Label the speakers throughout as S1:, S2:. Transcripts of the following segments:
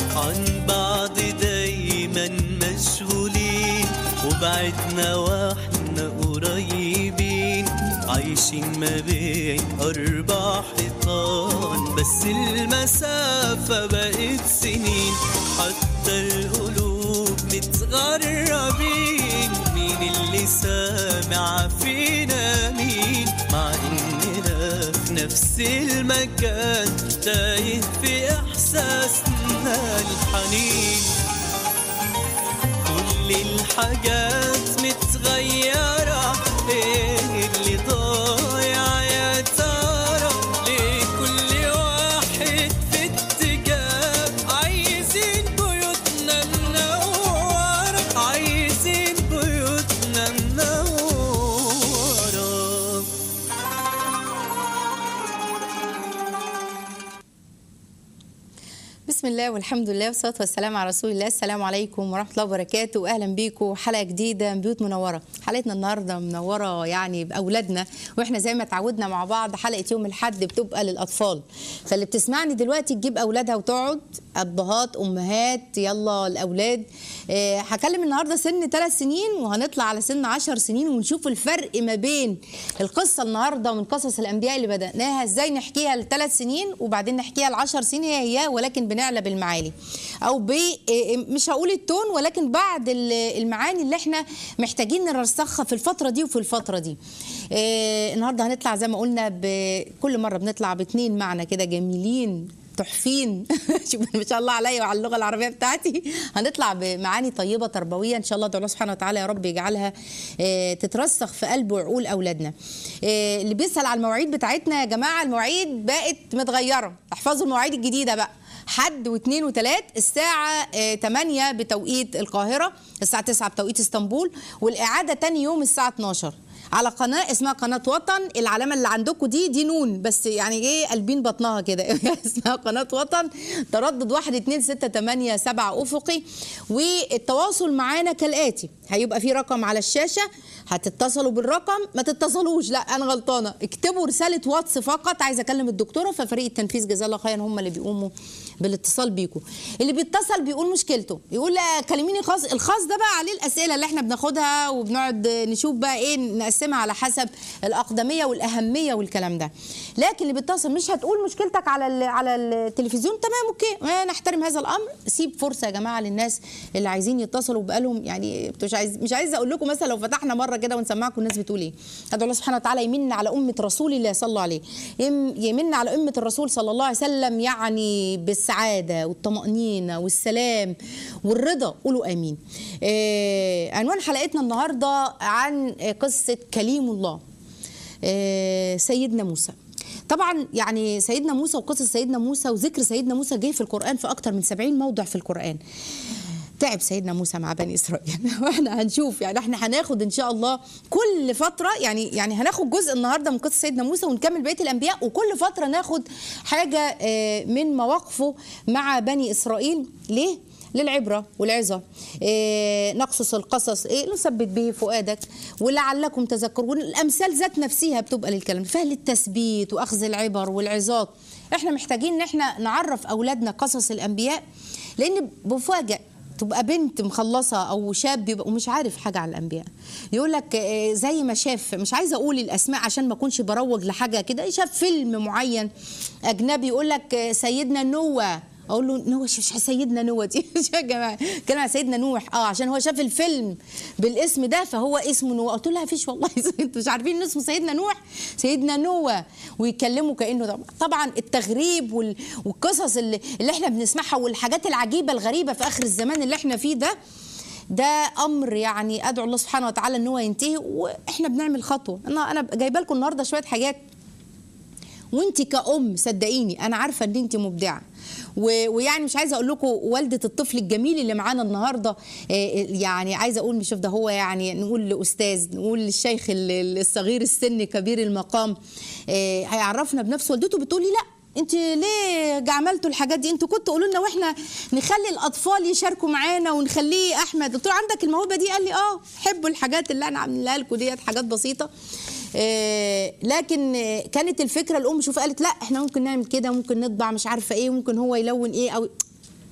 S1: عن بعض دايما مشغولين وبعدنا واحنا قريبين عايشين ما بين أربع حيطان بس المسافة بقت سنين حتى القلوب متغربين مين اللي سامع فينا مين مع إننا في نفس المكان تايه في إحساسنا الحنين كل الحاجات متغيرة ايه اللي ضايع يا ترى ليه كل واحد في اتجاه عايزين بيوتنا منورة عايزين بيوتنا منورة
S2: بسم الله والحمد لله والصلاه والسلام على رسول الله السلام عليكم ورحمه الله وبركاته واهلا بيكم حلقه جديده من بيوت منوره حلقتنا النهارده منوره يعني باولادنا واحنا زي ما اتعودنا مع بعض حلقه يوم الاحد بتبقى للاطفال فاللي بتسمعني دلوقتي تجيب اولادها وتقعد ابهات امهات يلا الاولاد آه، هكلم النهارده سن ثلاث سنين وهنطلع على سن عشر سنين ونشوف الفرق ما بين القصه النهارده من قصص الانبياء اللي بداناها ازاي نحكيها لثلاث سنين وبعدين نحكيها لعشر سنين هي هي ولكن بنعلى بالمعالي او ب آه، مش هقول التون ولكن بعد ال- المعاني اللي احنا محتاجين نرسخها في الفتره دي وفي الفتره دي آه، النهارده هنطلع زي ما قلنا بكل مره بنطلع باثنين معنى كده جميلين تحفين شوف ما شاء الله عليا وعلى اللغه العربيه بتاعتي هنطلع بمعاني طيبه تربويه ان شاء الله ادعو الله سبحانه وتعالى يا رب يجعلها آه، تترسخ في قلب وعقول اولادنا آه، اللي بيسال على المواعيد بتاعتنا يا جماعه المواعيد بقت متغيره احفظوا المواعيد الجديده بقى حد واثنين وثلاث الساعة آه، 8 بتوقيت القاهرة الساعة 9 بتوقيت اسطنبول والإعادة تاني يوم الساعة 12 على قناة اسمها قناة وطن العلامة اللي عندكم دي دي نون بس يعني ايه قلبين بطنها كده اسمها قناة وطن تردد 1 2 6 8 7 أفقي والتواصل معانا كالآتي هيبقى في رقم على الشاشة هتتصلوا بالرقم ما تتصلوش لا انا غلطانه اكتبوا رساله واتس فقط عايزه اكلم الدكتوره ففريق التنفيذ جزاه الله خيرا هم اللي بيقوموا بالاتصال بيكم اللي بيتصل بيقول مشكلته يقول لا كلميني خاص الخاص ده بقى عليه الاسئله اللي احنا بناخدها وبنقعد نشوف بقى ايه نقسمها على حسب الاقدميه والاهميه والكلام ده لكن اللي بيتصل مش هتقول مشكلتك على ال- على التلفزيون تمام اوكي آه، نحترم هذا الامر سيب فرصه يا جماعه للناس اللي عايزين يتصلوا بقالهم يعني مش عايز مش عايزه اقول لكم مثلا لو فتحنا مره كده ونسمعكم الناس بتقول ايه ادعو الله سبحانه وتعالى يمن على امه رسول الله صلى الله عليه يم- يمن على امه الرسول صلى الله عليه وسلم يعني بالسعاده والطمانينه والسلام والرضا قولوا امين آه عنوان حلقتنا النهارده عن قصه كليم الله آه، سيدنا موسى طبعا يعني سيدنا موسى وقصة سيدنا موسى وذكر سيدنا موسى جه في القرآن في أكتر من 70 موضع في القرآن تعب سيدنا موسى مع بني اسرائيل واحنا هنشوف يعني احنا هناخد ان شاء الله كل فتره يعني يعني هناخد جزء النهارده من قصه سيدنا موسى ونكمل بقيه الانبياء وكل فتره ناخد حاجه آه، من مواقفه مع بني اسرائيل ليه للعبرة والعظة إيه نقصص القصص إيه نثبت به فؤادك ولعلكم تذكرون الأمثال ذات نفسها بتبقى للكلام فيها للتثبيت وأخذ العبر والعظات إحنا محتاجين إن إحنا نعرف أولادنا قصص الأنبياء لأن بفاجئ تبقى بنت مخلصه او شاب يبقى ومش عارف حاجه عن الانبياء يقول لك آه، زي ما شاف مش عايزه اقول الاسماء عشان ما اكونش بروج لحاجه كده شاف فيلم معين اجنبي يقول لك آه، سيدنا نوح اقول له نوح مش سيدنا نوح دي مش يا جماعه كلام عن سيدنا نوح اه عشان هو شاف الفيلم بالاسم ده فهو اسمه نوح قلت له فيش والله انتوا مش عارفين ان اسمه سيدنا نوح سيدنا نوح ويتكلموا كانه ده طبعا التغريب وال- والقصص اللي, اللي احنا بنسمعها والحاجات العجيبه الغريبه في اخر الزمان اللي احنا فيه ده ده امر يعني ادعو الله سبحانه وتعالى ان هو ينتهي واحنا بنعمل خطوه انا انا جايبه لكم النهارده شويه حاجات وانت كأم صدقيني انا عارفه ان انت مبدعه و- ويعني مش عايزه اقول لكم والده الطفل الجميل اللي معانا النهارده آه، يعني عايزه اقول مش ده هو يعني نقول لاستاذ نقول للشيخ ال- الصغير السن كبير المقام آه، هيعرفنا بنفسه والدته بتقولي لا انت ليه عملتوا الحاجات دي انتوا كنتوا قولوا لنا واحنا نخلي الاطفال يشاركوا معانا ونخليه احمد قلت له عندك الموهبه دي قال لي اه حبوا الحاجات اللي انا عاملها لكم ديت حاجات بسيطه آه، لكن آه، كانت الفكره الام شوف قالت لا احنا ممكن نعمل كده ممكن نطبع مش عارفه ايه ممكن هو يلون ايه او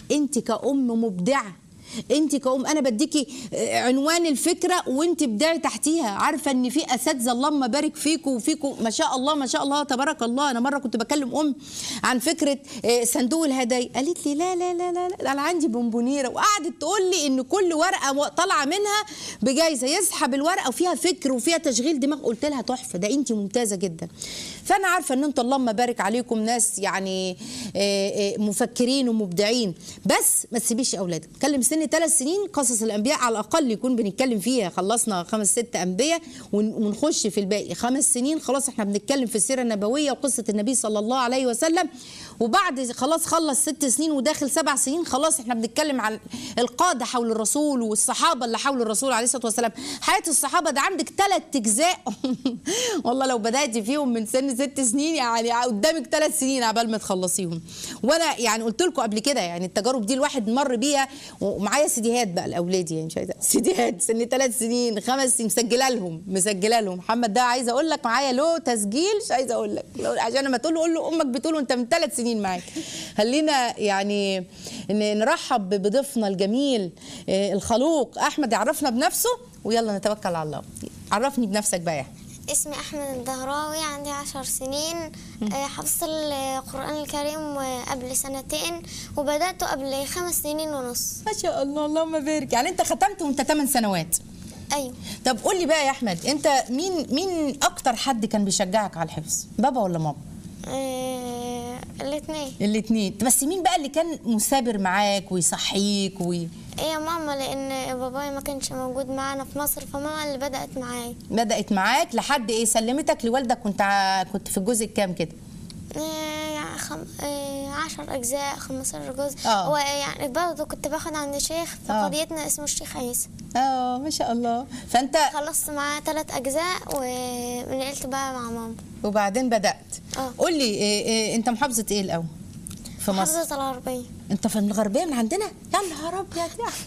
S2: انت كأم مبدعه انت كأم انا بديكي آه، عنوان الفكره وانت ابدعي تحتيها عارفه ان في اساتذه اللهم بارك فيكم وفيكم ما شاء الله ما شاء الله تبارك الله انا مره كنت بكلم ام عن فكره آه، صندوق الهدايا قالت لي لا لا لا لا, لا انا عندي بونبونيره وقعدت تقول لي ان كل ورقه م- طالعه منها بجايزه يسحب الورقه وفيها فكر وفيها تشغيل دماغ قلت لها تحفه ده انت ممتازه جدا فانا عارفه ان انتوا اللهم بارك عليكم ناس يعني آه، آه، مفكرين ومبدعين بس ما تسيبيش اولادك اتكلم سن ثلاث سنين قصص الانبياء على الاقل يكون بنتكلم فيها خلصنا خمس ست انبياء ون- ونخش في الباقي خمس سنين خلاص احنا بنتكلم في السيره النبويه وقصه النبي صلى الله عليه وسلم وبعد خلاص خلص ست سنين وداخل سبع سنين خلاص احنا بنتكلم عن القاده حول الرسول والصحابه اللي حول الرسول عليه الصلاه والسلام حياه الصحابه ده عندك ثلاث اجزاء والله لو بدات فيهم من سن ست سنين يعني قدامك ثلاث سنين عبال ما تخلصيهم وانا يعني قلت لكم قبل كده يعني التجارب دي الواحد مر بيها ومعايا سيديهات بقى لاولادي يعني مش عايزه سيديهات سن ثلاث سنين خمس سنين مسجله لهم مسجله لهم محمد ده عايزه اقول لك معايا له تسجيل مش عايزه اقول لك لو- عشان لما تقول له قول له امك بتقول له انت من ثلاث سنين معاك خلينا يعني ن- نرحب بضيفنا الجميل آه، الخلوق احمد يعرفنا بنفسه ويلا نتوكل على الله عرفني بنفسك بقى يا أحمد.
S3: اسمي أحمد الدهراوي عندي عشر سنين آه، حفظت القرآن الكريم قبل سنتين وبدأته قبل خمس سنين ونص
S2: ما شاء الله اللهم بارك يعني انت ختمت وانت 8 سنوات
S3: أيوة
S2: طب قول لي بقى يا احمد انت مين مين اكتر حد كان بيشجعك على الحفظ بابا ولا ماما
S3: آه، الاتنين
S2: الاثنين بس مين بقى اللي كان مثابر معاك ويصحيك وي...
S3: هي ماما لأن بابايا ما كانش موجود معانا في مصر فماما اللي بدأت معايا
S2: بدات معاك لحد ايه سلمتك لوالدك كنت ع... كنت في الجزء الكام كده
S3: آه، يعني خم... آه، عشر أجزاء خمستاشر جزء
S2: آه.
S3: هو يعني برضه كنت باخد عند شيخ في
S2: آه.
S3: قريتنا اسمه الشيخ عيسى
S2: اه ما شاء الله فانت
S3: خلصت معاه ثلاث أجزاء ونقلت بقى مع ماما
S2: وبعدين بدات
S3: آه.
S2: قول لي إيه إيه انت محافظه ايه الاول في مصر
S3: محافظة الغربية
S2: انت في الغربيه من عندنا يا نهار ابيض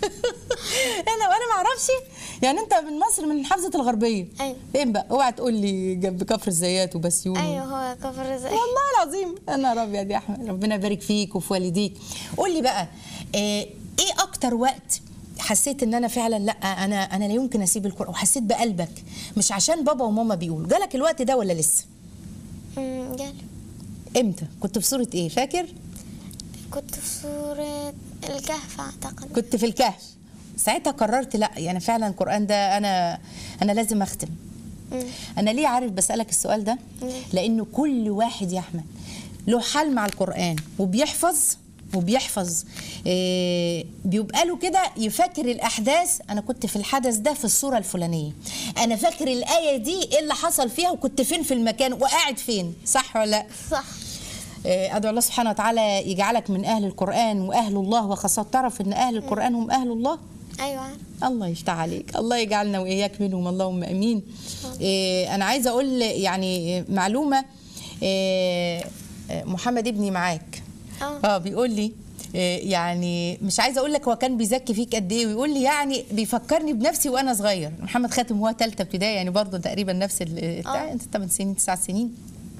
S2: انا وانا ما اعرفش يعني انت من مصر من محافظه الغربيه
S3: أيوة.
S2: فين بقى اوعى تقول لي جنب كفر الزيات وبسيون
S3: أيوه هو كفر زي
S2: والله العظيم يا نهار ابيض يا احمد ربنا يبارك فيك وفي والديك قول لي بقى آه، ايه اكتر وقت حسيت ان انا فعلا لا انا انا لا يمكن اسيب القران وحسيت بقلبك مش عشان بابا وماما بيقولوا جالك الوقت ده ولا لسه
S3: أمم، جالي
S2: امتى كنت في صوره ايه فاكر
S3: كنت في سورة الكهف أعتقد
S2: كنت في الكهف ساعتها قررت لا يعني فعلا القران ده انا انا لازم اختم
S3: أمم،
S2: انا ليه عارف بسالك السؤال ده
S3: ليه؟
S2: لانه كل واحد يا احمد له حال مع القران وبيحفظ وبيحفظ إيه بيبقى له كده يفكر الاحداث انا كنت في الحدث ده في الصوره الفلانيه انا فاكر الايه دي ايه اللي حصل فيها وكنت فين في المكان وقاعد فين صح ولا لا
S3: صح
S2: إيه، ادعو الله سبحانه وتعالى يجعلك من اهل القران واهل الله وخاصه تعرف ان اهل القران هم اهل الله
S3: أيوه عارف.
S2: الله يفتح عليك الله يجعلنا واياك منهم اللهم امين إيه انا عايزه اقول يعني معلومه إيه محمد ابني معاك
S3: اه
S2: اه بيقول لي إيه يعني مش عايزه اقول لك هو كان بيزكي فيك قد ايه ويقول لي يعني بيفكرني بنفسي وانا صغير محمد خاتم هو ثالثه ابتدائي يعني برضه تقريبا نفس ال- بتاع
S3: آه.
S2: انت 8 سنين 9 سنين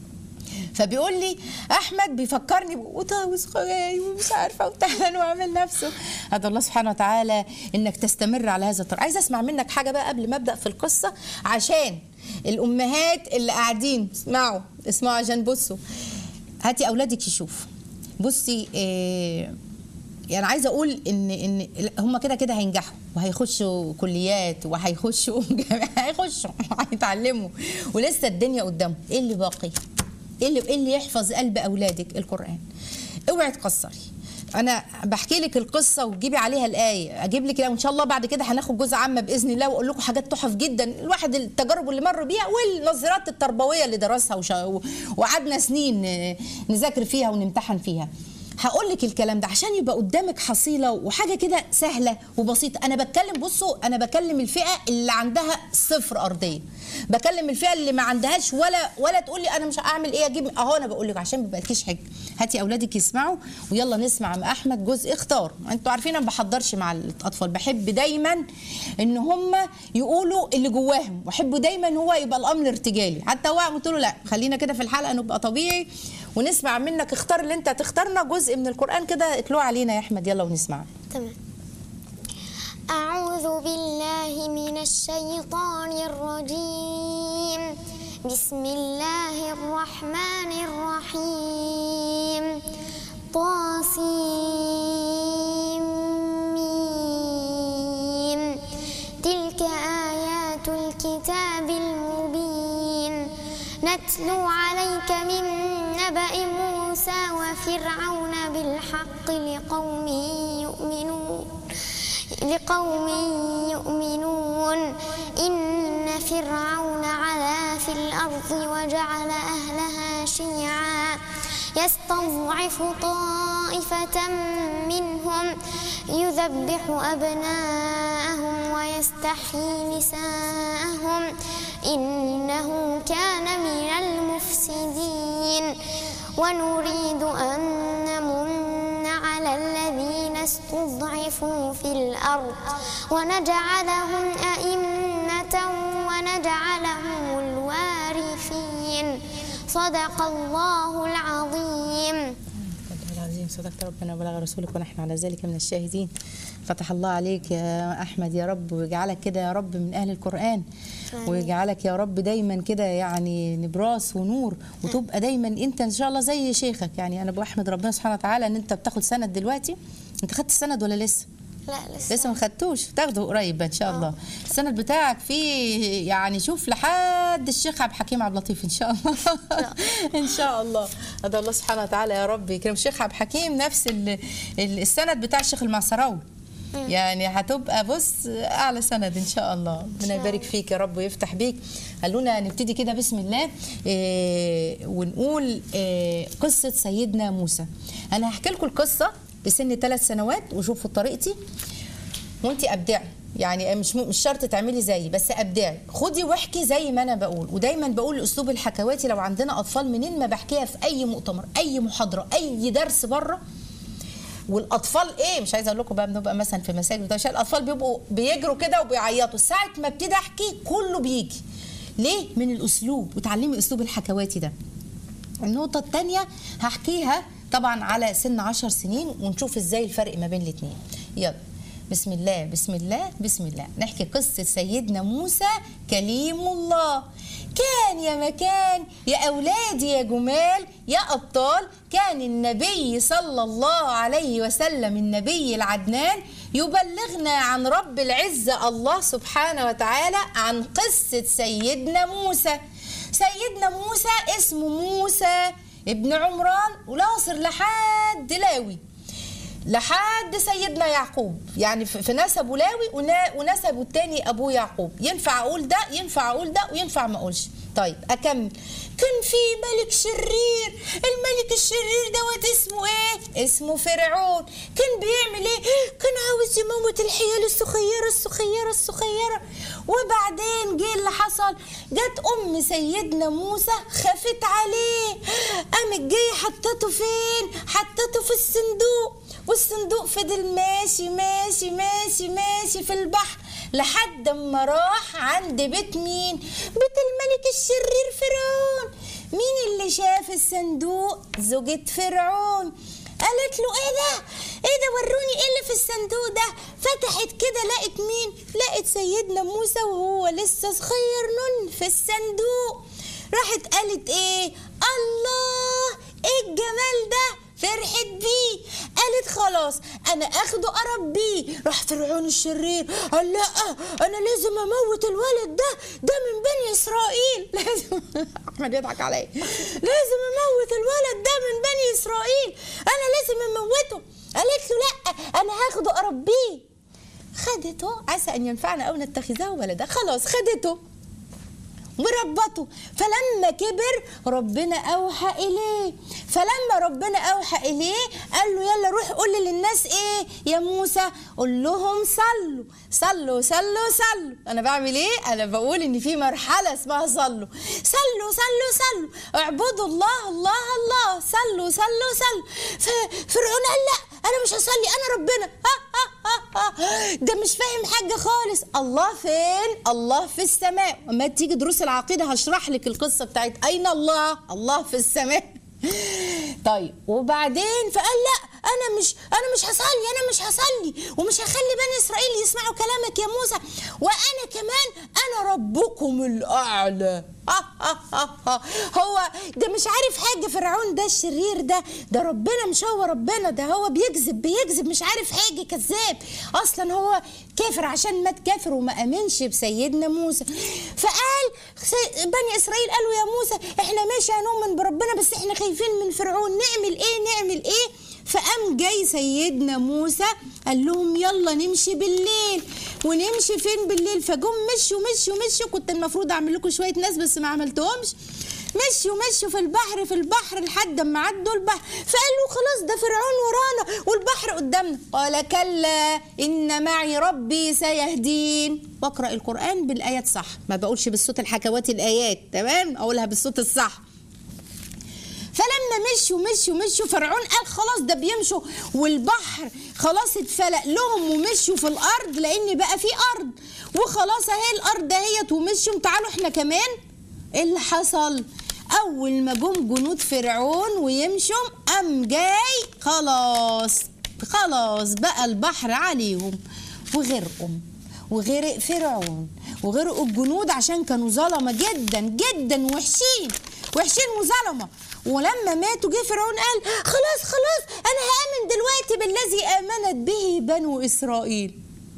S2: فبيقول لي احمد بيفكرني وطاوس خواي ومش عارفه وتعالى وعامل نفسه هذا الله سبحانه وتعالى انك تستمر على هذا الطريق عايزه اسمع منك حاجه بقى قبل ما ابدا في القصه عشان الامهات اللي قاعدين اسمعوا اسمعوا عشان بصوا هاتي اولادك يشوفوا بصي إيه يعني عايزه اقول ان ان هم كده كده هينجحوا وهيخشوا كليات وهيخشوا جامعة- هيخشوا وهيتعلموا ولسه الدنيا قدامهم ايه اللي باقي ايه اللي ايه اللي يحفظ قلب اولادك القران اوعي تقصري انا بحكي لك القصه وتجيبي عليها الايه اجيب لك وان شاء الله بعد كده هناخد جزء عامه باذن الله واقول لكم حاجات تحف جدا الواحد التجارب اللي مر بيها والنظرات التربويه اللي درسها وشا- وقعدنا سنين آه، نذاكر فيها ونمتحن فيها هقول لك الكلام ده عشان يبقى قدامك حصيله وحاجه كده سهله وبسيطه انا بتكلم بصوا انا بكلم الفئه اللي عندها صفر ارضيه بكلم الفئه اللي ما عندهاش ولا ولا تقول لي انا مش هعمل ايه اجيب اهو انا بقول لك عشان ما يبقالكيش حاجه هاتي اولادك يسمعوا ويلا نسمع مع احمد جزء اختار انتوا عارفين انا ما بحضرش مع الاطفال بحب دايما ان هم يقولوا اللي جواهم واحب دايما هو يبقى الامر ارتجالي حتى هو قلت له لا خلينا كده في الحلقه نبقى طبيعي ونسمع منك اختار اللي انت تختارنا جزء من القران كده اتلوه علينا يا احمد يلا ونسمع
S3: تمام أعوذ بالله من الشيطان الرجيم بسم الله الرحمن الرحيم طاسيم تلك آيات الكتاب المبين نتلو عليك من نبأ موسى وفرعون بالحق لقوم يؤمنون لقوم يؤمنون إن فرعون علا في الأرض وجعل أهلها شيعا يستضعف طائفة منهم يذبح أبناءهم ويستحيي نساءهم إنه كان من المفسدين ونريد أن نمن على الذين استضعفوا في الأرض ونجعلهم أئمة ونجعلهم الوارثين صدق الله العظيم
S2: صدق العظيم صدقت ربنا وبلغ رسولك ونحن على ذلك من الشاهدين فتح الله عليك يا احمد يا رب ويجعلك كده يا رب من اهل القران
S3: آمين.
S2: ويجعلك يا رب دايما كده يعني نبراس ونور وتبقى دايما انت ان شاء الله زي شيخك يعني انا بحمد ربنا سبحانه وتعالى ان انت بتاخد سند دلوقتي انت خدت السند ولا لسه
S3: لا لسه
S2: لسه ما خدتوش تاخده قريب بقى ان شاء الله السند بتاعك فيه يعني شوف لحد الشيخ عبد الحكيم عبد اللطيف ان شاء الله ان شاء الله هذا الله سبحانه وتعالى يا رب يكرم الشيخ عبد الحكيم نفس ال- ال- السند بتاع الشيخ المعصراوي يعني هتبقى بص اعلى سند ان شاء الله ربنا يبارك فيك يا رب ويفتح بيك خلونا نبتدي كده بسم الله إيه ونقول إيه قصه سيدنا موسى انا هحكي لكم القصه بسن ثلاث سنوات وشوفوا طريقتي وانت ابدعي يعني مش مش شرط تعملي زيي بس ابدعي خدي واحكي زي ما انا بقول ودايما بقول الاسلوب الحكواتي لو عندنا اطفال منين ما بحكيها في اي مؤتمر اي محاضره اي درس بره والاطفال ايه مش عايزه اقول لكم بقى بنبقى مثلا في مساجد وده عشان الاطفال بيبقوا بيجروا كده وبيعيطوا ساعه ما ابتدي احكي كله بيجي ليه من الاسلوب وتعلمي الاسلوب الحكواتي ده النقطة التانية هحكيها طبعا على سن عشر سنين ونشوف ازاي الفرق ما بين الاتنين يلا بسم الله بسم الله بسم الله نحكي قصة سيدنا موسى كليم الله كان يا مكان يا أولادي يا جمال يا أبطال كان النبي صلى الله عليه وسلم النبي العدنان يبلغنا عن رب العزة الله سبحانه وتعالى عن قصة سيدنا موسى سيدنا موسى اسمه موسى ابن عمران ولاصر لحد لاوي لحد سيدنا يعقوب يعني في في نسبه لاوي ونا- ونسبه التاني ابوه يعقوب ينفع اقول ده ينفع اقول ده وينفع ما اقولش طيب اكمل كان في ملك شرير الملك الشرير دوت اسمه ايه اسمه فرعون كان بيعمل ايه كان عاوز يموت الحيال الصغيره الصغيره الصغيره وبعدين جه اللي حصل جت ام سيدنا موسى خافت عليه قامت جايه حطته فين حطته في الصندوق والصندوق فضل ماشي ماشي ماشي ماشي في البحر لحد ما راح عند بيت مين بيت الملك الشرير فرعون مين اللي شاف الصندوق زوجة فرعون قالت له ايه ده ايه ده وروني ايه اللي في الصندوق ده فتحت كده لقت مين لقت سيدنا موسى وهو لسه صغير نن في الصندوق راحت قالت ايه الله ايه الجمال ده فرحت بيه قالت خلاص انا اخده اربيه راح فرعون الشرير قال لا انا لازم اموت الولد ده ده من بني اسرائيل لازم احمد يضحك عليا لازم اموت الولد ده من بني اسرائيل انا لازم اموته قالت له لا انا هاخده اربيه خدته عسى ان ينفعنا او نتخذه ولدا خلاص خدته وربطه فلما كبر ربنا اوحى اليه فلما ربنا اوحى اليه قال له يلا روح قول للناس ايه يا موسى قول لهم صلوا صلوا صلوا صلوا انا بعمل ايه انا بقول ان في مرحله اسمها صلوا صلوا صلوا صلوا اعبدوا الله الله الله صلوا صلوا صلوا ففرعون قال لا انا مش هصلي انا ربنا ها ها ها ها. ده مش فاهم حاجه خالص الله فين الله في السماء اما تيجي دروس العقيده هشرح لك القصه بتاعت اين الله الله في السماء طيب وبعدين فقال لا انا مش انا مش هصلي انا مش هصلي ومش هخلي بني اسرائيل يسمعوا كلامك يا موسى وانا كمان انا ربكم الاعلى هو ده مش عارف حاجه فرعون ده الشرير ده ده ربنا مش هو ربنا ده هو بيكذب بيكذب مش عارف حاجه كذاب اصلا هو كافر عشان مات كافر وما امنش بسيدنا موسى فقال سي- بني اسرائيل قالوا يا موسى احنا ماشي هنؤمن بربنا بس احنا خايفين من فرعون نعمل ايه نعمل ايه فقام جاي سيدنا موسى قال لهم يلا نمشي بالليل ونمشي فين بالليل فجم مشوا مشوا مشوا كنت المفروض اعمل لكم شويه ناس بس ما عملتهمش مشوا مشوا في البحر في البحر لحد ما عدوا البحر فقالوا خلاص ده فرعون ورانا والبحر قدامنا قال كلا ان معي ربي سيهدين واقرا القران بالايات صح ما بقولش بالصوت الحكواتي الايات تمام اقولها بالصوت الصح فلما مشوا مشوا مشوا فرعون قال خلاص ده بيمشوا والبحر خلاص اتفلق لهم ومشوا في الارض لان بقى في ارض وخلاص اهي الارض دهيت ومشوا تعالوا احنا كمان ايه اللي حصل اول ما جم جنود فرعون ويمشوا قام جاي خلاص خلاص بقى البحر عليهم وغرقوا وغرق فرعون وغرقوا الجنود عشان كانوا ظلمه جدا جدا وحشين وحشين وظلمه ولما ماتوا جه فرعون قال خلاص خلاص انا هامن دلوقتي بالذي امنت به بنو اسرائيل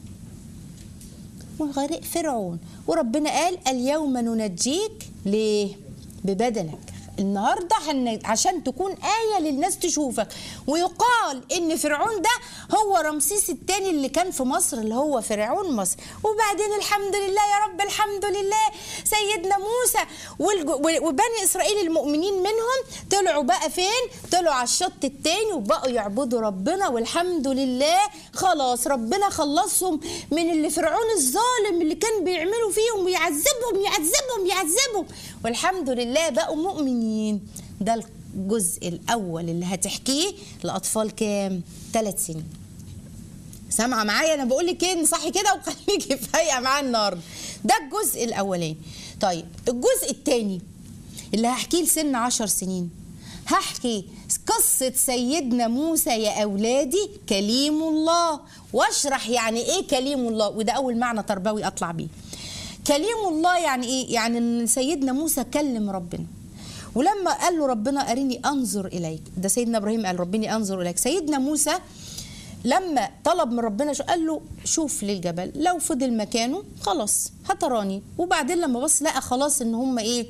S2: وغرق فرعون وربنا قال اليوم ننجيك ليه ببدنك النهارده حن... عشان تكون آية للناس تشوفك ويقال إن فرعون ده هو رمسيس الثاني اللي كان في مصر اللي هو فرعون مصر وبعدين الحمد لله يا رب الحمد لله سيدنا موسى والج... وبني إسرائيل المؤمنين منهم طلعوا بقى فين طلعوا على الشط الثاني وبقوا يعبدوا ربنا والحمد لله خلاص ربنا خلصهم من اللي فرعون الظالم اللي كان بيعملوا فيهم ويعذبهم يعذبهم يعذبهم والحمد لله بقوا مؤمنين ده الجزء الأول اللي هتحكيه لأطفال كام؟ ثلاث سنين سامعة معايا أنا بقول لك إيه صح كده وخليكي فايقة معايا النهاردة ده الجزء الأولاني طيب الجزء الثاني اللي هحكيه لسن عشر سنين هحكي قصة سيدنا موسى يا أولادي كليم الله واشرح يعني إيه كليم الله وده أول معنى تربوي أطلع بيه كليم الله يعني ايه يعني ان سيدنا موسى كلم ربنا ولما قال له ربنا ارني انظر اليك ده سيدنا ابراهيم قال ربني انظر اليك سيدنا موسى لما طلب من ربنا شو قال له شوف للجبل لو فضل مكانه خلاص هتراني وبعدين لما بص لقى خلاص ان هم ايه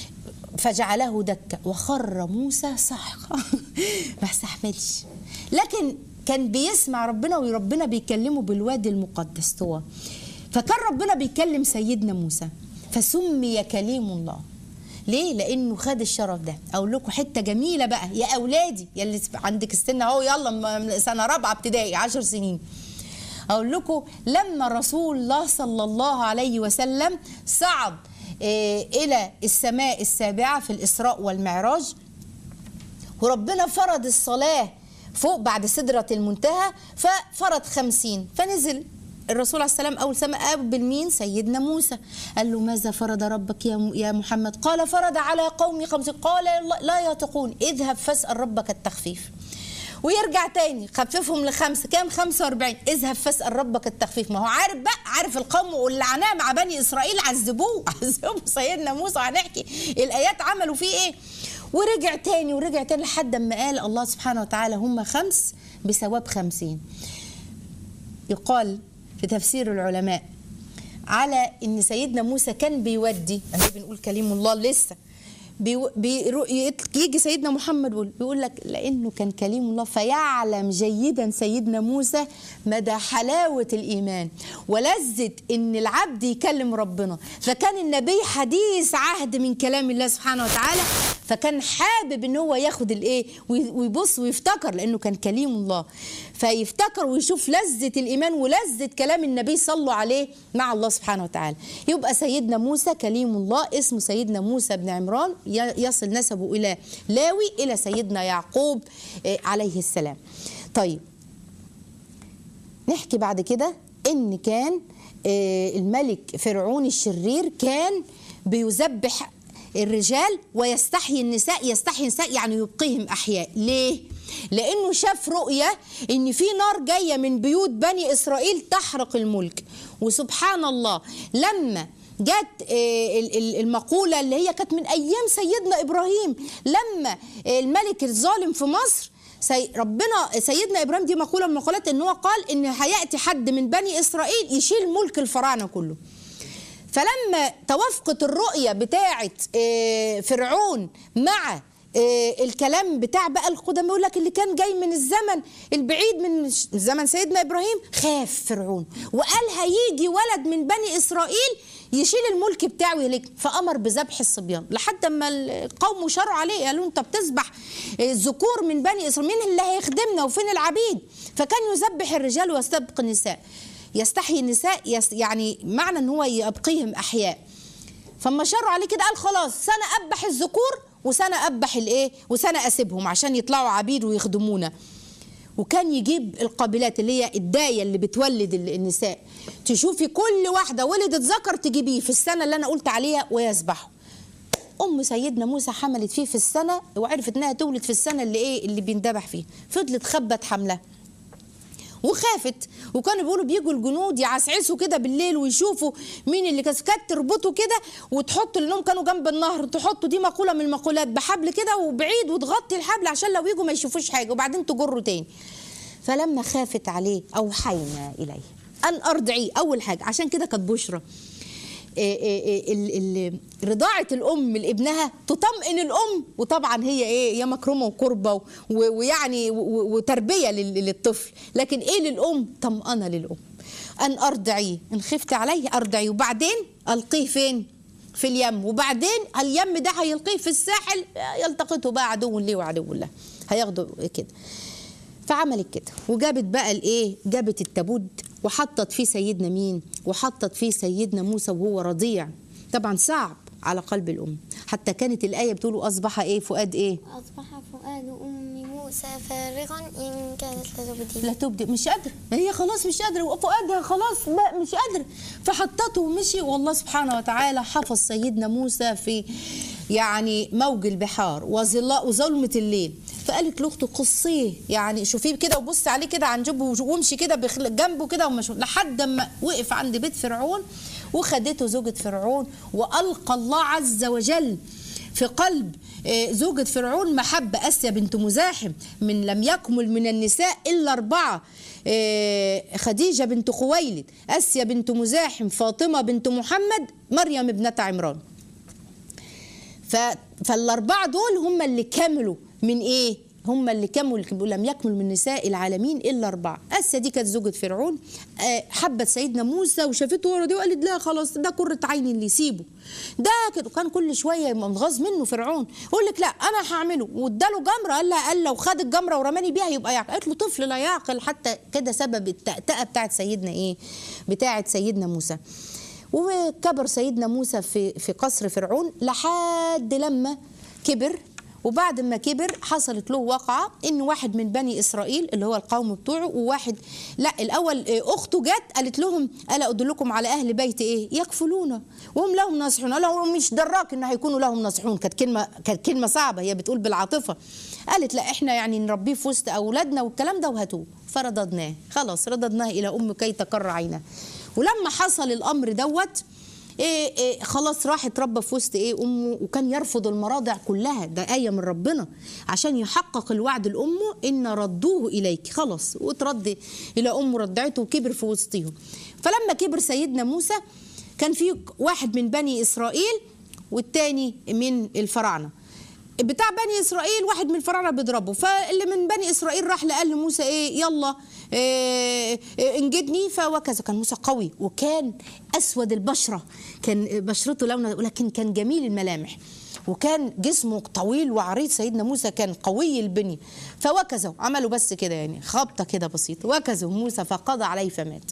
S2: فجعله دكة وخر موسى صعقة ما استحملش لكن كان بيسمع ربنا وربنا بيكلمه بالوادي المقدس طوى فكان ربنا بيكلم سيدنا موسى فسمي كليم الله ليه؟ لأنه خد الشرف ده، أقول لكم حتة جميلة بقى يا أولادي يا اللي عندك السن أهو يلا سنة رابعة ابتدائي عشر سنين. أقول لكم لما رسول الله صلى الله عليه وسلم صعد إيه إلى السماء السابعة في الإسراء والمعراج وربنا فرض الصلاة فوق بعد سدرة المنتهى ففرض خمسين فنزل الرسول عليه السلام اول سمع قابل مين سيدنا موسى قال له ماذا فرض ربك يا يا محمد قال فرض على قومي خمسين قال لا يطيقون اذهب فاسال ربك التخفيف ويرجع تاني خففهم لخمسه كام 45 اذهب فاسال ربك التخفيف ما هو عارف بقى عارف القوم واللي عناه مع بني اسرائيل عذبوه عذبوا سيدنا موسى هنحكي الايات عملوا فيه ايه ورجع تاني ورجع تاني لحد ما قال الله سبحانه وتعالى هم خمس بثواب خمسين يقال في تفسير العلماء على ان سيدنا موسى كان بيودي احنا بنقول كليم الله لسه بي بي يجي سيدنا محمد بيقول, بيقول لك لانه كان كليم الله فيعلم جيدا سيدنا موسى مدى حلاوه الايمان ولذه ان العبد يكلم ربنا فكان النبي حديث عهد من كلام الله سبحانه وتعالى فكان حابب ان هو ياخد الايه ويبص ويفتكر لانه كان كليم الله فيفتكر ويشوف لذة الإيمان ولذة كلام النبي صلوا عليه مع الله سبحانه وتعالى يبقى سيدنا موسى كليم الله اسمه سيدنا موسى بن عمران يصل نسبه إلى لاوي إلى سيدنا يعقوب عليه السلام طيب نحكي بعد كده إن كان الملك فرعون الشرير كان بيذبح الرجال ويستحيي النساء يستحيي النساء يعني يبقيهم احياء ليه لانه شاف رؤيه ان في نار جايه من بيوت بني اسرائيل تحرق الملك وسبحان الله لما جت آه، ال- ال- المقوله اللي هي كانت من ايام سيدنا ابراهيم لما الملك الظالم في مصر سي ربنا سيدنا ابراهيم دي مقوله من المقولات ان هو قال ان هياتي حد من بني اسرائيل يشيل ملك الفراعنه كله فلما توافقت الرؤية بتاعة آه، فرعون مع آه، الكلام بتاع بقى القدماء يقول لك اللي كان جاي من الزمن البعيد من ش- زمن سيدنا ابراهيم خاف فرعون وقال هيجي ولد من بني اسرائيل يشيل الملك بتاعه يهلك فامر بذبح الصبيان لحد ما القوم شروا عليه قالوا انت بتذبح آه، الذكور من بني اسرائيل مين اللي هيخدمنا وفين العبيد فكان يذبح الرجال ويستبق النساء يستحيي النساء يس يعني معنى ان هو يبقيهم احياء فما شروا عليه كده قال خلاص سنه اذبح الذكور وسنه اذبح الايه وسنه اسيبهم عشان يطلعوا عبيد ويخدمونا وكان يجيب القابلات اللي هي الدايه اللي بتولد ال- النساء تشوفي كل واحده ولدت ذكر تجيبيه في السنه اللي انا قلت عليها ويذبحه ام سيدنا موسى حملت فيه في السنه وعرفت انها تولد في السنه اللي ايه اللي بيندبح فيه فضلت خبت حملها وخافت وكانوا بيقولوا بيجوا الجنود يعسعسوا كده بالليل ويشوفوا مين اللي كانت كانت تربطه كده وتحط لانهم كانوا جنب النهر تحطوا دي مقوله من المقولات بحبل كده وبعيد وتغطي الحبل عشان لو يجوا ما يشوفوش حاجه وبعدين تجره تاني فلما خافت عليه اوحينا اليه ان ارضعيه اول حاجه عشان كده كانت بشرى إيه إيه إيه ال- ال- رضاعة الأم لابنها تطمئن الأم وطبعا هي إيه هي مكرمة وقربة و- ويعني و- و- وتربية لل- للطفل لكن إيه للأم طمأنة للأم أن أرضعيه إن خفت عليه أرضعيه وبعدين ألقيه فين في اليم وبعدين اليم ده هيلقيه في الساحل يلتقطه بقى عدو ليه وعدو له هياخده كده فعملت كده وجابت بقى الايه جابت التابوت وحطت فيه سيدنا مين وحطت فيه سيدنا موسى وهو رضيع طبعا صعب على قلب الام حتى كانت الايه بتقول اصبح ايه فؤاد ايه
S3: أصبح فؤاد أم موسى فارغا إن كانت لتبدي
S2: لا تبدي مش قادره هي خلاص مش قادره وفؤادها خلاص بقى مش قادره فحطته ومشي والله سبحانه وتعالى حفظ سيدنا موسى في يعني موج البحار وظل وظلمه الليل فقالت لاخته قصيه يعني شوفيه كده وبص عليه كده عن جنبه وامشي كده بخل- جنبه كده ومشوا لحد ما وقف عند بيت فرعون وخدته زوجة فرعون وألقى الله عز وجل في قلب آه، زوجة فرعون محبة أسيا بنت مزاحم من لم يكمل من النساء إلا أربعة آه، خديجة بنت خويلد أسيا بنت مزاحم فاطمة بنت محمد مريم ابنة عمران ف... فالأربعة دول هم اللي كملوا من إيه؟ هم اللي كملوا لم يكمل من نساء العالمين إلا أربعة أسيا دي كانت زوجة فرعون آه، حبت سيدنا موسى وشافته ورا دي وقالت لا خلاص ده قرة عيني اللي يسيبه ده كده كان كل شوية يبقى متغاظ منه فرعون يقول لك لا أنا هعمله واداله جمرة قال لها قال لو خد الجمرة ورماني بيها يبقى يعقل قالت له طفل لا يعقل حتى كده سبب التأتأة بتاعت سيدنا إيه؟ بتاعت سيدنا موسى وكبر سيدنا موسى في في قصر فرعون لحد لما كبر وبعد ما كبر حصلت له واقعة ان واحد من بني اسرائيل اللي هو القوم بتوعه وواحد لا الاول آه، اخته جت قالت لهم الا ادلكم على اهل بيت ايه يكفلون وهم لهم ناصحون قال لهم مش دراك ان هيكونوا لهم ناصحون كانت كلمه كانت كلمه صعبه هي بتقول بالعاطفه قالت لا احنا يعني نربيه في وسط اولادنا والكلام ده وهاتوه فرددناه خلاص رددناه الى ام كي تقر عينها ولما حصل الامر دوت إيه إيه خلاص راح اتربى في وسط ايه امه وكان يرفض المراضع كلها ده ايه من ربنا عشان يحقق الوعد لامه ان ردوه اليك خلاص وترد الى امه رضعته وكبر في وسطهم فلما كبر سيدنا موسى كان في واحد من بني اسرائيل والتاني من الفراعنه بتاع بني اسرائيل واحد من الفراعنه بيضربه فاللي من بني اسرائيل راح لقال لموسى ايه يلا إيه إيه انجدني فوكذا كان موسى قوي وكان اسود البشره كان بشرته لونه لكن كان جميل الملامح وكان جسمه طويل وعريض سيدنا موسى كان قوي البنيه فوكزه عملوا بس كده يعني خبطه كده بسيطه وكزه موسى فقضى عليه فمات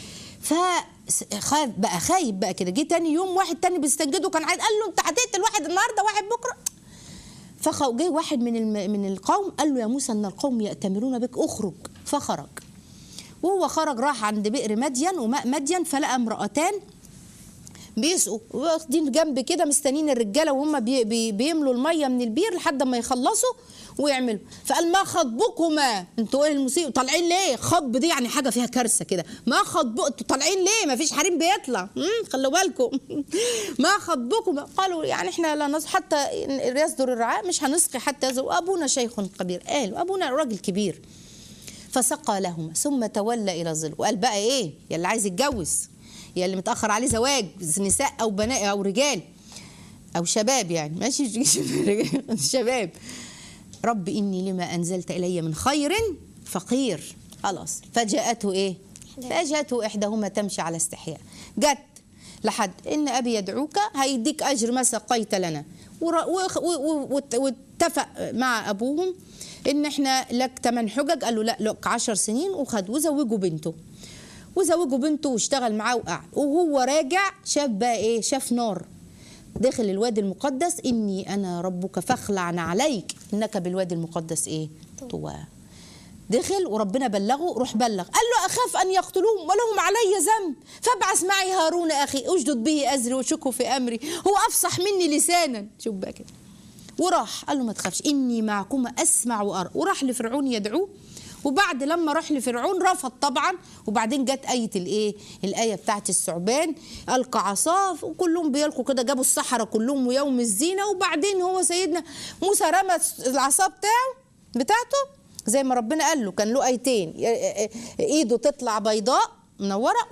S2: فخاف بقى خايب بقى كده جه تاني يوم واحد تاني بيستنجده كان عايز قال له انت هتقتل واحد النهارده واحد بكره فجه واحد من الم... من القوم قال له يا موسى ان القوم يأتمرون بك اخرج فخرج وهو خرج راح عند بئر مدين وماء مدين فلقى امرأتان بيسقوا واخدين جنب كده مستنيين الرجاله وهم بي بي بيملوا الميه من البير لحد ما يخلصوا ويعملوا فقال ما خطبكما انتوا ايه المصيبه طالعين ليه خطب دي يعني حاجه فيها كارثه كده ما خطب انتوا طالعين ليه ما فيش حريم بيطلع مم، خلوا بالكم ما خطبكما قالوا يعني احنا لا نص حتى إن يصدر الرعاء مش هنسقي حتى يصدر ابونا شيخ كبير قالوا ابونا راجل كبير فسقى لهما ثم تولى الى ظل وقال بقى ايه يا اللي عايز يتجوز يا اللي متاخر عليه زواج نساء او بنات او رجال او شباب يعني ماشي شباب رب اني لما انزلت الي من خير فقير خلاص فجاءته ايه فجاءته احداهما تمشي على استحياء جت لحد ان ابي يدعوك هيديك اجر ما سقيت لنا ور- وخ- و- و- وات- واتفق مع ابوهم ان احنا لك ثمان حجج قال له لا لك 10 سنين وخد وزوجوا بنته وزوجوا بنته واشتغل معاه وقعد وهو راجع شاف بقى ايه شاف نار داخل الوادي المقدس اني انا ربك فاخلع عليك انك بالوادي المقدس ايه طوى دخل وربنا بلغه روح بلغ قال له اخاف ان يقتلوهم ولهم علي ذنب فابعث معي هارون اخي اشدد به ازري وشكه في امري هو افصح مني لسانا شوف بقى كده وراح قال له ما تخافش اني معكما اسمع وارى وراح لفرعون يدعوه وبعد لما راح لفرعون رفض طبعا وبعدين جت ايه الايه الايه بتاعت الثعبان القى عصاه وكلهم بيلقوا كده جابوا السحره كلهم ويوم الزينه وبعدين هو سيدنا موسى رمى العصا بتاعه بتاعته زي ما ربنا قال له كان له ايتين ايده تطلع بيضاء منوره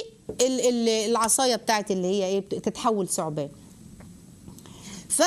S2: والعصايه بتاعت اللي هي ايه تتحول ثعبان ف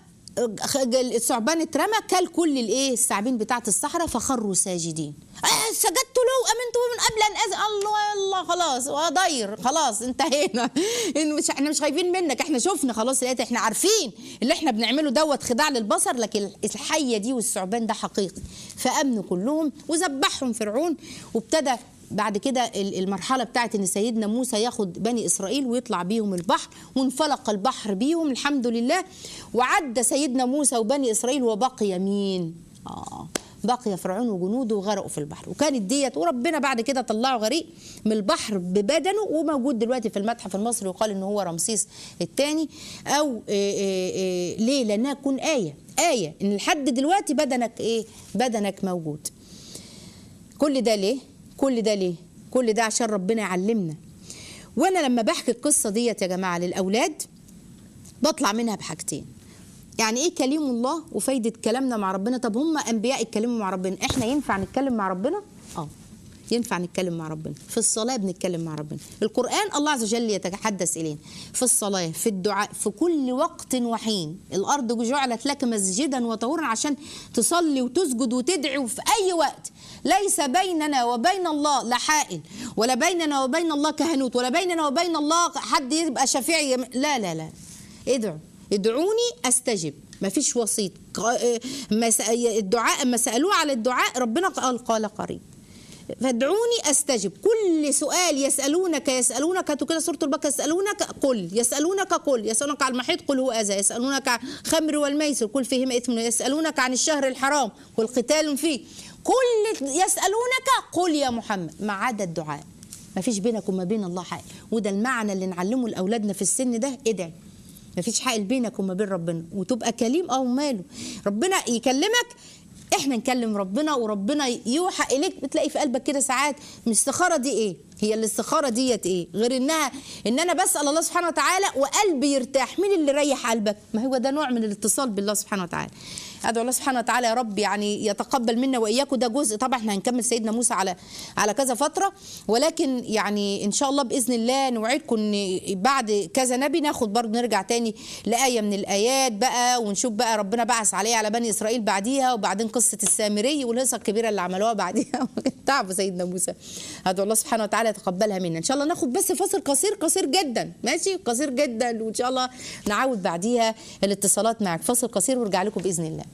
S2: الثعبان اترمى كل كل الايه الثعابين بتاعت الصحراء فخروا ساجدين آه سجدت له امنت من قبل ان اذن الله يلا خلاص وضير خلاص انتهينا إن مش احنا مش خايفين منك احنا شفنا خلاص لقيت احنا عارفين اللي احنا بنعمله دوت خداع للبصر لكن الحيه دي والثعبان ده حقيقي فامنوا كلهم وذبحهم فرعون وابتدى بعد كده المرحلة بتاعت ان سيدنا موسى ياخد بني اسرائيل ويطلع بيهم البحر وانفلق البحر بيهم الحمد لله وعدى سيدنا موسى وبني اسرائيل وبقي مين؟ اه بقي فرعون وجنوده وغرقوا في البحر وكانت ديت وربنا بعد كده طلعوا غريق من البحر ببدنه وموجود دلوقتي في المتحف المصري وقال ان هو رمسيس الثاني او إيه إيه ليه لانها تكون ايه ايه ان لحد دلوقتي بدنك ايه بدنك موجود كل ده ليه كل ده ليه كل ده عشان ربنا يعلمنا وانا لما بحكي القصه ديت يا جماعه للاولاد بطلع منها بحاجتين يعني ايه كلام الله وفايده كلامنا مع ربنا طب هم انبياء اتكلموا مع ربنا احنا ينفع نتكلم مع ربنا اه ينفع نتكلم مع ربنا في الصلاة بنتكلم مع ربنا القرآن الله عز وجل يتحدث إلينا في الصلاة في الدعاء في كل وقت وحين الأرض جعلت لك مسجدا وطهورا عشان تصلي وتسجد وتدعي في أي وقت ليس بيننا وبين الله لا حائل ولا بيننا وبين الله كهنوت ولا بيننا وبين الله حد يبقى شفيعي لا لا لا ادعوا ادعوني استجب ما فيش وسيط الدعاء ما سالوه على الدعاء ربنا قال قال قريب فادعوني استجب كل سؤال يسالونك يسالونك هاتوا كده سوره البقره يسالونك قل يسالونك قل يسالونك عن المحيط قل هو اذى يسالونك عن الخمر والميسر قل فيهما اثم يسالونك عن الشهر الحرام قل قتال فيه كل يسالونك قل يا محمد ما عدا الدعاء ما فيش بينك وما بين الله حائل وده المعنى اللي نعلمه لاولادنا في السن ده ادعي ما فيش حائل بينك وما بين ربنا وتبقى كليم او ماله ربنا يكلمك احنا نكلم ربنا وربنا يوحى اليك بتلاقي في قلبك كده ساعات الاستخاره دي ايه هي الاستخاره ديت ايه غير انها ان انا بسال الله سبحانه وتعالى وقلبي يرتاح مين اللي ريح قلبك ما هو ده نوع من الاتصال بالله سبحانه وتعالى ادعو الله سبحانه وتعالى يا رب يعني يتقبل منا واياكم ده جزء طبعا احنا هنكمل سيدنا موسى على على كذا فتره ولكن يعني ان شاء الله باذن الله نوعدكم ان بعد كذا نبي ناخد برضه نرجع تاني لايه من الايات بقى ونشوف بقى ربنا بعث عليه على بني اسرائيل بعديها وبعدين قصه السامري والهيصه الكبيره اللي عملوها بعديها تعبوا سيدنا موسى ادعو الله سبحانه وتعالى يتقبلها منا ان شاء الله ناخد بس فاصل قصير قصير جدا ماشي قصير جدا وان شاء الله نعود بعديها الاتصالات معك فاصل قصير وارجع لكم باذن الله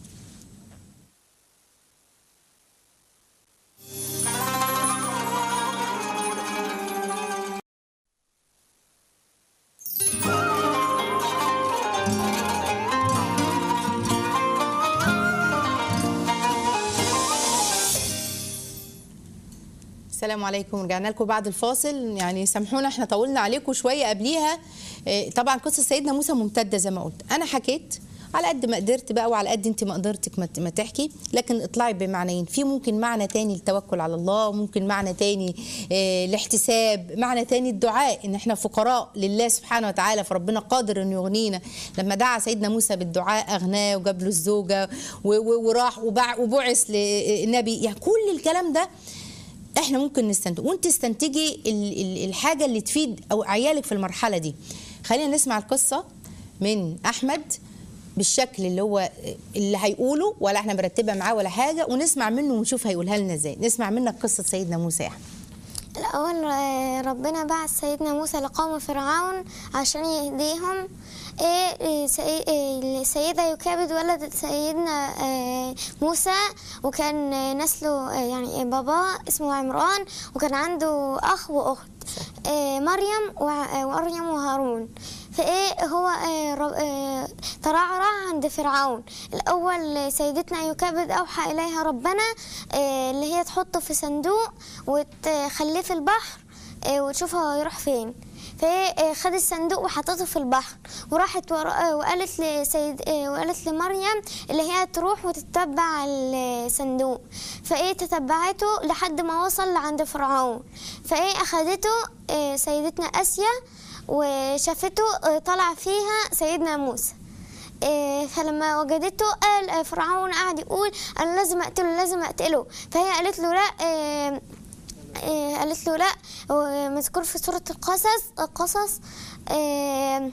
S2: السلام السلام عليكم رجعنا لكم بعد الفاصل يعني سامحونا احنا طولنا عليكم شويه قبليها إيه، طبعا قصه سيدنا موسى ممتده زي ما قلت انا حكيت على قد ما قدرت بقى وعلى قد انت ما قدرتك ما ت- ما تحكي لكن اطلعي بمعنيين في ممكن معنى تاني التوكل على الله ممكن معنى تاني إيه، الاحتساب معنى تاني الدعاء ان احنا فقراء لله سبحانه وتعالى فربنا قادر انه يغنينا لما دعا سيدنا موسى بالدعاء اغناه وجاب له الزوجه و- و- وراح وبع- وبعث للنبي يعني كل الكلام ده احنا ممكن نستنتج وانت تستنتجي ال- ال- الحاجه اللي تفيد او عيالك في المرحله دي خلينا نسمع القصه من احمد بالشكل اللي هو اللي هيقوله ولا احنا مرتبه معاه ولا حاجه ونسمع منه ونشوف هيقولها لنا ازاي نسمع منك قصه سيدنا موسى يا احمد
S3: الأول آه، ربنا بعث سيدنا موسى لقوم فرعون عشان يهديهم إيه إيه، سي- إيه، السيدة يكابد ولدت سيدنا آه، موسى وكان آه، نسله آه، يعني بابا اسمه عمران وكان عنده أخ وأخت آه، مريم وع- آه، ومريم وهارون فايه هو آه، ر- آه، ترعرع عند فرعون الاول سيدتنا يكابد اوحى اليها ربنا آه، اللي هي تحطه في صندوق وتخليه في البحر آه، وتشوف هو يروح فين فهي آه، خد الصندوق وحطته في البحر وراحت ورا آه، وقالت لسيد آه، وقالت لمريم اللي هي تروح وتتبع الصندوق فايه تتبعته لحد ما وصل لعند فرعون فايه اخدته آه، سيدتنا اسيا وشافته آه، طلع فيها سيدنا موسى آه، فلما وجدته قال آه، فرعون قعد يقول انا لازم اقتله لازم اقتله فهي قالت له لا آه، آه، قالت له لا هو مذكور في سورة القصص القصص آه،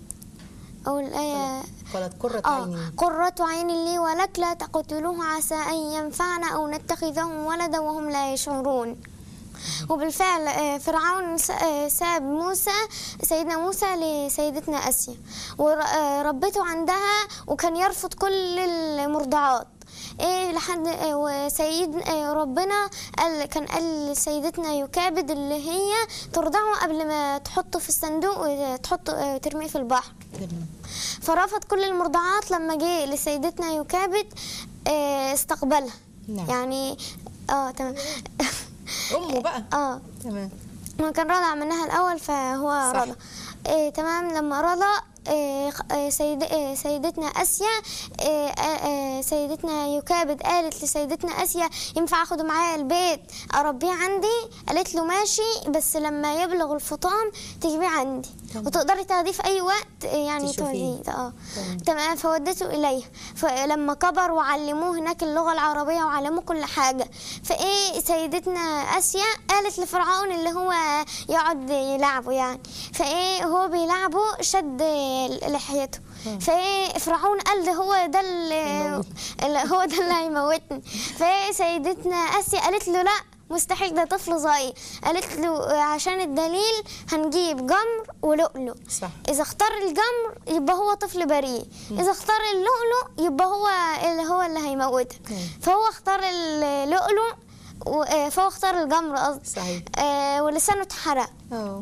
S3: أو الآية
S2: قالت قرة
S3: آه
S2: عيني
S3: قرة عين لي ولك لا تقتلوه عسى أن ينفعنا أو نتخذه ولدا وهم لا يشعرون وبالفعل آه، فرعون س- آه، ساب موسى سيدنا موسى لسيدتنا آسيا وربته عندها وكان يرفض كل المرضعات ايه لحد آه، وسيد آه، ربنا قال كان قال لسيدتنا يكابد اللي هي ترضعه قبل ما تحطه في الصندوق وتحطه آه، ترميه في البحر فرفض كل المرضعات لما جه لسيدتنا يكابد آه، استقبلها
S2: نعم.
S3: يعني اه تمام
S2: امه بقى
S3: اه
S2: تمام
S3: ما كان رضع منها الاول فهو
S2: صح.
S3: رضع إيه تمام لما رضع إيه خ- إيه سيد إيه سيدتنا اسيا إيه آه، آه، سيدتنا يكابد قالت لسيدتنا اسيا ينفع اخده معايا البيت اربيه عندي قالت له ماشي بس لما يبلغ الفطام تجيبيه عندي
S2: تمام.
S3: وتقدري تاخديه في اي وقت إيه، يعني
S2: تشوفيه.
S3: توديه اه
S2: تمام.
S3: تمام فودته اليها فلما كبر وعلموه هناك اللغه العربيه وعلموه كل حاجه فايه سيدتنا اسيا قالت لفرعون اللي هو يقعد يلعبه يعني فايه هو بيلعبه شد لحيته فايه فرعون قال ده هو ده اللي
S2: هيموتني.
S3: اللي هو ده اللي هيموتني فايه سيدتنا اسيا قالت له لا مستحيل ده طفل صغير قالت له عشان الدليل هنجيب جمر ولؤلؤ
S2: صح
S3: إذا اختار الجمر يبقى هو طفل بريء إذا اختار اللؤلؤ يبقى هو اللي هو اللي هيموتها
S2: مم.
S3: فهو اختار اللؤلؤ و- آه، فهو اختار الجمر قصدي
S2: صحيح
S3: آه، ولسانه اتحرق
S2: اه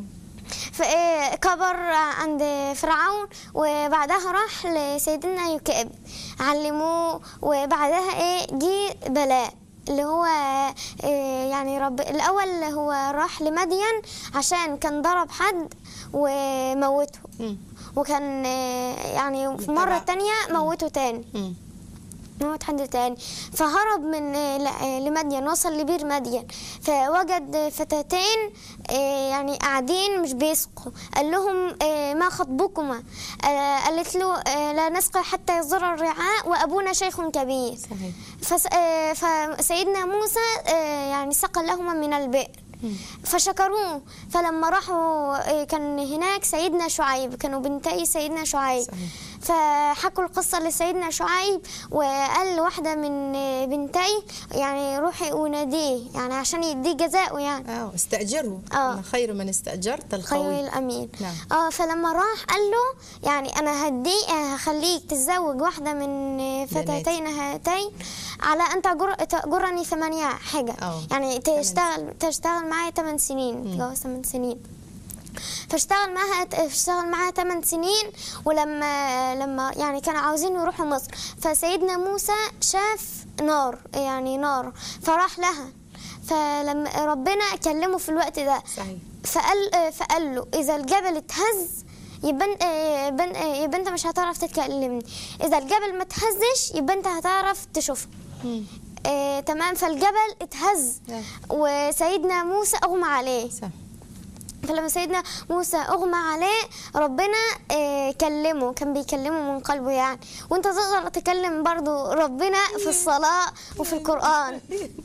S3: فكبر عند فرعون وبعدها راح لسيدنا يكاب علموه وبعدها ايه جه بلاء اللي هو إيه يعني رب الاول هو راح لمدين عشان كان ضرب حد وموته
S2: مم.
S3: وكان آه، يعني في مرة
S2: تبع-
S3: تانية موته تاني
S2: مم.
S3: موت حد تاني فهرب من آه، ل- آه، لمدين وصل لبير مدين فوجد فتاتين آه، يعني قاعدين مش بيسقوا قال لهم آه، ما خطبكما آه، قالت له آه، لا نسقي حتى يصدر الرعاء وابونا شيخ كبير
S2: صحيح
S3: فس- آه، فسيدنا موسى آه، يعني سقى لهما من البئر فشكروه فلما راحوا آه، كان هناك سيدنا شعيب كانوا بنتي سيدنا شعيب
S2: صحيح.
S3: فحكوا القصة لسيدنا شعيب وقال لواحدة من آه، بنتي يعني روحي وناديه يعني عشان يديه جزاءه يعني
S2: اه استاجره
S3: آه.
S2: إن خير من استاجرت
S3: خير
S2: القوي
S3: الامين
S2: نعم.
S3: اه فلما راح قال له يعني انا هدي آه، هخليك تتزوج واحده من آه، فتاتين هاتين على ان تأجر تأجرني ثمانية حاجه
S2: آه.
S3: يعني تشتغل تشتغل معايا 8 سنين تتجوز 8 سنين فاشتغل معاها اشتغل معاها 8 سنين ولما لما يعني كانوا عاوزين يروحوا مصر فسيدنا موسى شاف نار يعني نار فراح لها فلما ربنا كلمه في الوقت ده
S2: صحيح
S3: فقال فقال له اذا الجبل اتهز يبقى انت- يبقى يبقى انت مش هتعرف تتكلمني اذا الجبل ما اتهزش يبقى انت هتعرف تشوفني
S2: مم.
S3: آه، تمام فالجبل اتهز
S2: نعم.
S3: وسيدنا موسى اغمى عليه
S2: صح
S3: فلما سيدنا موسى اغمى عليه ربنا آه، كلمه كان بيكلمه من قلبه يعني وانت تقدر تكلم برضو ربنا في الصلاة وفي القرآن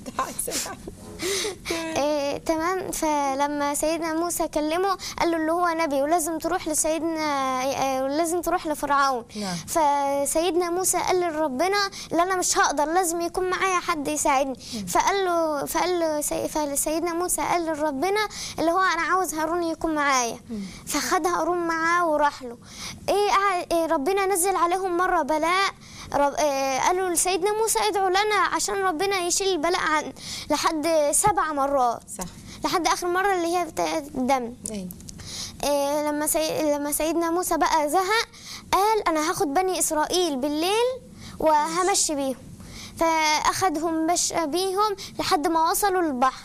S3: إيه تمام فلما سيدنا موسى كلمه قال له اللي هو نبي ولازم تروح لسيدنا إيه ولازم تروح لفرعون
S2: نعم.
S3: فسيدنا موسى قال لربنا اللي انا مش هقدر لازم يكون معايا حد يساعدني فقال له فقال له سي- فسيدنا موسى قال لربنا اللي هو انا عاوز هارون يكون معايا فخد هارون معاه وراح له ايه, قعد- إيه ربنا نزل عليهم مره بلاء رب آه، قالوا لسيدنا موسى ادعوا لنا عشان ربنا يشيل البلاء عن لحد سبع مرات
S2: صح
S3: لحد اخر مره اللي هي بتاعت الدم
S2: ايوه
S3: آه، لما سي... لما سيدنا موسى بقى زهق قال انا هاخد بني اسرائيل بالليل وهمشي بيهم فاخدهم مشى بيهم لحد ما وصلوا البحر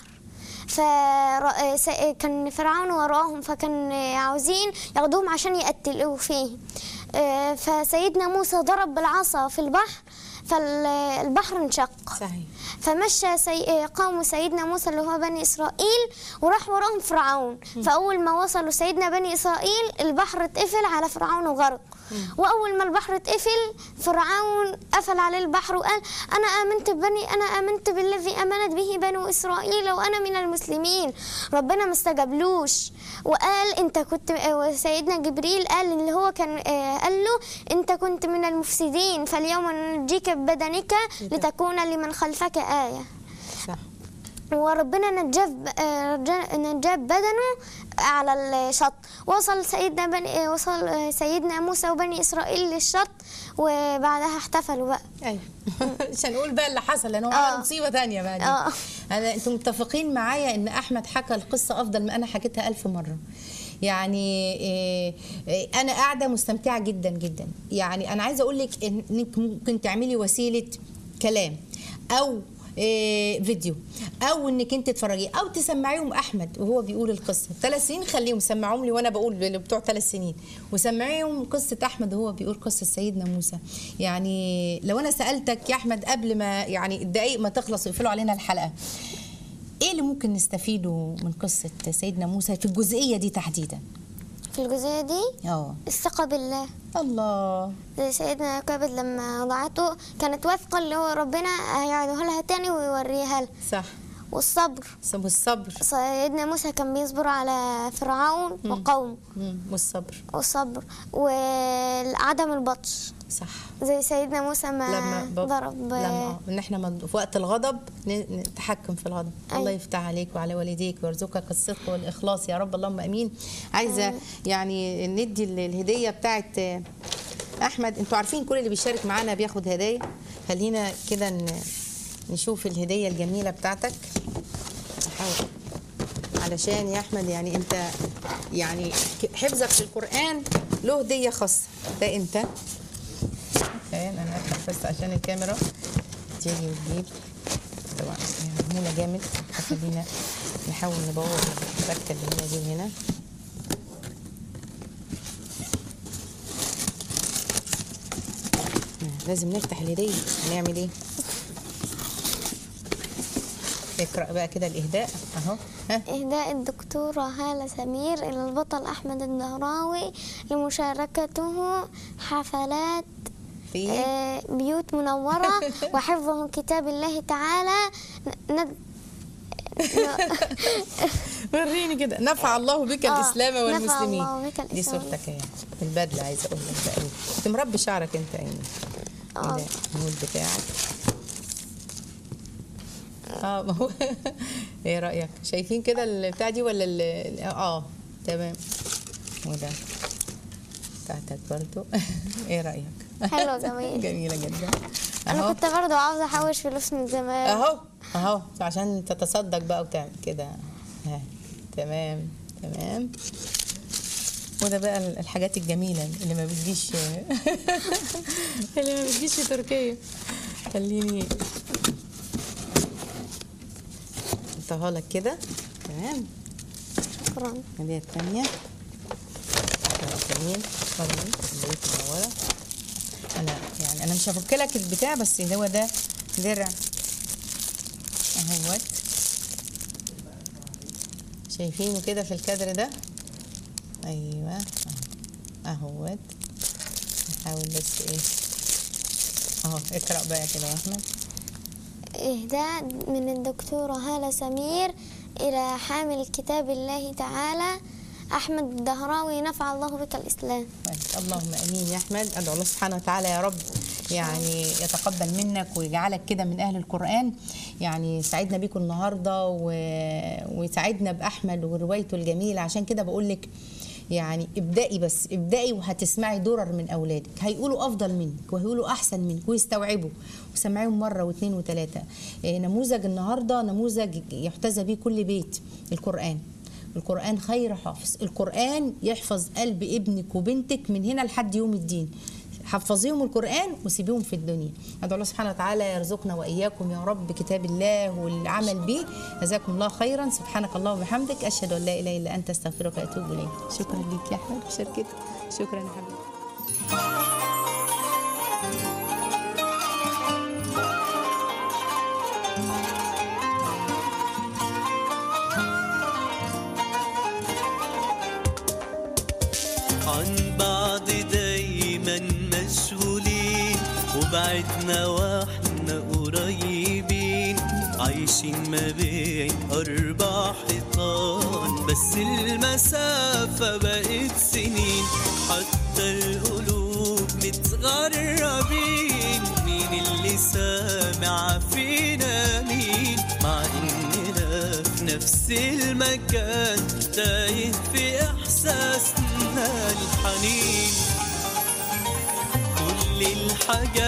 S3: فكان فرعون وراهم فكان عاوزين ياخدوهم عشان يقتلوا فيه آه، فسيدنا موسى ضرب بالعصا في البحر فالبحر انشق
S2: صحيح
S3: فمشى سي... قوم سيدنا موسى اللي هو بني إسرائيل وراح وراهم فرعون فأول ما وصلوا سيدنا بني إسرائيل البحر اتقفل على فرعون وغرق وأول ما البحر اتقفل فرعون قفل عليه البحر وقال أنا آمنت بني أنا آمنت بالذي آمنت به بنو إسرائيل وأنا من المسلمين ربنا ما استجابلوش وقال أنت كنت وسيدنا جبريل قال اللي هو كان آه، قال له أنت كنت من المفسدين فاليوم ننجيك ببدنك لتكون لمن خلفك آية
S2: صح
S3: وربنا نجاه ب- آه، رجا- نجاه بدنه على الشط وصل سيدنا بني آه، وصل آه، سيدنا موسى وبني اسرائيل للشط وبعدها احتفلوا بقى
S2: ايوه مش هنقول بقى اللي حصل لان هو
S3: آه.
S2: عمل مصيبه ثانيه بقى دي
S3: آه.
S2: انا انتم متفقين معايا ان احمد حكى القصه افضل ما انا حكيتها ألف مره يعني إيه إيه انا قاعده مستمتعه جدا جدا يعني انا عايزه اقول لك انك ممكن تعملي وسيله كلام او إيه فيديو او انك انت تتفرجي او تسمعيهم احمد وهو بيقول القصه ثلاث سنين خليهم سمعوهم لي وانا بقول اللي بتوع ثلاث سنين وسمعيهم قصه احمد وهو بيقول قصه سيدنا موسى يعني لو انا سالتك يا احمد قبل ما يعني الدقايق ما تخلص ويقفلوا علينا الحلقه ايه اللي ممكن نستفيده من قصه سيدنا موسى في الجزئيه دي تحديدا
S3: في الجزئية دي
S2: اه
S3: الثقة بالله
S2: الله
S3: زي سيدنا كابد لما وضعته كانت واثقة اللي هو ربنا هيعيدها لها تاني ويوريها لها
S2: صح
S3: والصبر
S2: والصبر
S3: سيدنا موسى كان بيصبر على فرعون وقومه
S2: مم، والصبر
S3: والصبر وعدم البطش
S2: صح
S3: زي سيدنا موسى ما
S2: لما ب-
S3: ضرب
S2: لما آه، ان احنا من- في وقت الغضب ن- نتحكم في الغضب
S3: أيوة.
S2: الله يفتح عليك وعلى والديك ويرزقك الصدق والاخلاص يا رب اللهم امين عايزه يعني ندي ال- الهديه بتاعت آه، احمد انتوا عارفين كل اللي بيشارك معانا بياخد هدايا خلينا كده ن- نشوف الهديه الجميله بتاعتك نحاول علشان يا احمد يعني انت يعني ك- حفظك للقران له هديه خاصه ده انت كمان انا افتح بس عشان الكاميرا تيجي وتجيب طبعا هي معموله جامد خلينا نحاول نبوظ الفكه اللي هنا دي هنا لازم نفتح الهديه هنعمل ايه اقرا بقى كده الاهداء اهو ها
S3: إهداء الدكتورة هالة سمير إلى البطل أحمد الدهراوي لمشاركته حفلات
S2: في
S3: آه، بيوت منورة وحفظه كتاب الله تعالى ن- ند...
S2: وريني كده نفع الله بك
S3: آه،
S2: الاسلام
S3: نفع
S2: والمسلمين
S3: الله بك
S2: دي
S3: الإسلام.
S2: صورتك اهي البدله عايزه اقول لك بقى انت مربي شعرك انت يعني
S3: آه.
S2: النود بتاعك اه ما هو ايه رايك شايفين كده البتاع دي ولا ال- اه تمام وده بتاعتك برضو ايه رايك
S3: حلوة جميل.
S2: جميله جدا
S3: أنا
S2: اهو
S3: كنت برضه عاوزة أحوش فلوس من زمان
S2: اهو اهو عشان تتصدق بقى وتعمل كده ها تمام تمام وده بقى الحاجات الجميله اللي ما بتجيش اللي ما بتجيش في تركيا خليني احطها لك كده تمام
S3: شكرا
S2: الهديه الثانيه جميل اتفضلي البيت منوره انا يعني انا مش هفك لك البتاع بس هو ده درع اهوت شايفينه كده في الكادر ده ايوه اهوت نحاول بس ايه اهو اقرا بقى كده يا احمد
S3: إهداء من الدكتورة هالة سمير إلى حامل كتاب الله تعالى أحمد الدهراوي نفع الله بك الإسلام
S2: كويس. اللهم امين يا احمد ادعو الله سبحانه وتعالى يا رب يعني يتقبل منك ويجعلك كده من اهل القران يعني سعدنا بيكم النهارده و... وسعدنا باحمد وروايته الجميله عشان كده بقول لك يعني ابدأي بس ابدأي وهتسمعي درر من أولادك هيقولوا أفضل منك وهيقولوا أحسن منك ويستوعبوا وسمعيهم مرة واثنين وثلاثة إيه، نموذج النهاردة نموذج يحتذى به كل بيت القرآن القرآن خير حافظ القرآن يحفظ قلب ابنك وبنتك من هنا لحد يوم الدين حفظيهم القرآن وسيبيهم في الدنيا أدعو الله سبحانه وتعالى يرزقنا وإياكم يا رب بكتاب الله والعمل به جزاكم الله خيرا سبحانك الله وبحمدك أشهد أن لا إله إلا أنت أستغفرك وأتوب إليك شكرا ليك يا أحمد بشركتك شكرا يا حبيبي
S1: عن بعض دايما مشغولين وبعدنا واحنا قريبين عايشين ما بين أربع حيطان بس المسافة بقت سنين حتى القلوب متغربين مين اللي سامع فينا مين مع إننا في نفس المكان تايه في إحساسنا الحنين كل الحاجات